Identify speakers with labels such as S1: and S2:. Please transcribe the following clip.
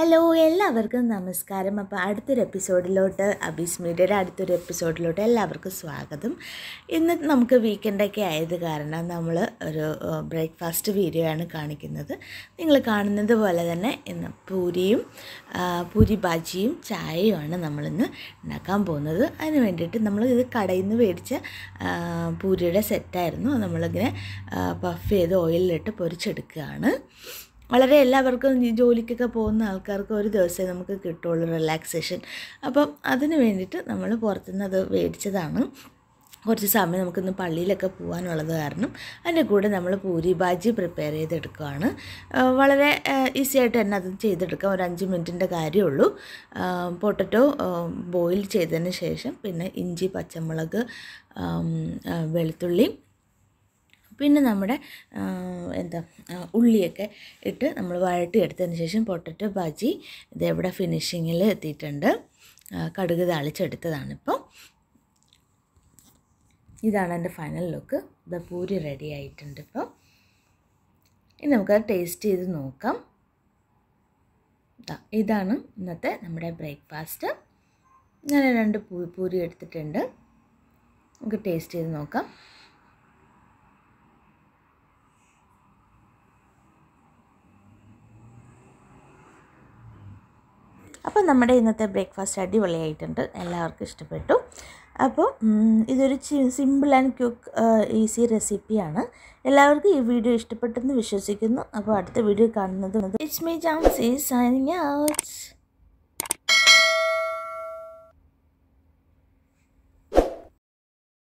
S1: hello എല്ലാവർക്കും നമസ്കാരം അപ്പോൾ അടുത്തൊരു എപ്പിസോഡിലോട്ട് അബീസ് മീഡിയയുടെ അടുത്തൊരു എപ്പിസോഡിലോട്ട് എല്ലാവർക്കും സ്വാഗതം ഇന്ന് നമുക്ക് വീക്കെൻഡൊക്കെ ആയത് കാരണം നമ്മൾ ഒരു ബ്രേക്ക്ഫാസ്റ്റ് വീഡിയോ ആണ് കാണിക്കുന്നത് നിങ്ങൾ കാണുന്നത് പോലെ തന്നെ ഇന്ന് പൂരിയും ആ, പൂരി ബാജിയും ചായയുമാണ് നമ്മളിന്ന് ഉണ്ടാക്കാൻ പോകുന്നത് അതിന് വേണ്ടിയിട്ട് നമ്മൾ ഇത് കടയിൽ നിന്ന് മേടിച്ച ആ, പൂരിയുടെ സെറ്റായിരുന്നു നമ്മളിങ്ങനെ പഫ് ചെയ്ത് ഓയിലിലിട്ട് പൊരിച്ചെടുക്കുകയാണ് വളരെ എല്ലാവർക്കും ഈ ജോലിക്കൊക്കെ പോകുന്ന ആൾക്കാർക്ക് ഒരു ദിവസമേ നമുക്ക് കിട്ടുള്ളൂ റിലാക്സേഷൻ അപ്പം അതിന് വേണ്ടിയിട്ട് നമ്മൾ പുറത്തുനിന്ന് അത് മേടിച്ചതാണ് കുറച്ച് സമയം നമുക്കിന്ന് പള്ളിയിലൊക്കെ പോകാനുള്ളത് കാരണം അതിൻ്റെ കൂടെ നമ്മൾ പൂരി ബാജി പ്രിപ്പയർ ചെയ്തെടുക്കുകയാണ് ആ, വളരെ ഈസി ആയിട്ട് തന്നെ അത് ചെയ്തെടുക്കാം ഒരു അഞ്ച് മിനിറ്റിൻ്റെ കാര്യമുള്ളൂ പൊട്ടറ്റോ ബോയിൽ ചെയ്തതിന് ശേഷം പിന്നെ ഇഞ്ചി പച്ചമുളക് ആം, ആ, വെളുത്തുള്ളി പിന്നെ നമ്മുടെ ആ, എന്താ ആ, ഉള്ളിയൊക്കെ ഇട്ട് നമ്മൾ വഴട്ടി എടുത്തതിന് ശേഷം പൊട്ടറ്റോ ബാജി ഇതെവിടെ ഫിനിഷിങ്ങിൽ എത്തിയിട്ടുണ്ട് ആ, കടുക് താളിച്ചെടുത്തതാണിപ്പോൾ ഇതാണ് എൻ്റെ ഫൈനൽ ലുക്ക് ഇത് പൂരി റെഡി ആയിട്ടുണ്ട് ഇപ്പോൾ ഇനി നമുക്കത് ടേസ്റ്റ് ചെയ്ത് നോക്കാം ദാ, ഇതാണ് ഇന്നത്തെ നമ്മുടെ ബ്രേക്ക്ഫാസ്റ്റ് ഞാൻ രണ്ട് പൂ പൂരി എടുത്തിട്ടുണ്ട് നമുക്ക് ടേസ്റ്റ് ചെയ്ത് നോക്കാം അപ്പോൾ നമ്മുടെ ഇന്നത്തെ ബ്രേക്ക്ഫാസ്റ്റ് അടിപൊളിയായിട്ടുണ്ട് എല്ലാവർക്കും ഇഷ്ടപ്പെട്ടു അപ്പോൾ ഉം, ഇതൊരു സിമ്പിൾ ആൻഡ് ക്വിക്ക് ഈസി റെസിപ്പിയാണ് എല്ലാവർക്കും ഈ വീഡിയോ ഇഷ്ടപ്പെട്ടെന്ന് വിശ്വസിക്കുന്നു അപ്പോൾ അടുത്ത വീഡിയോ കാണുന്നത് it's me Jamsi signing out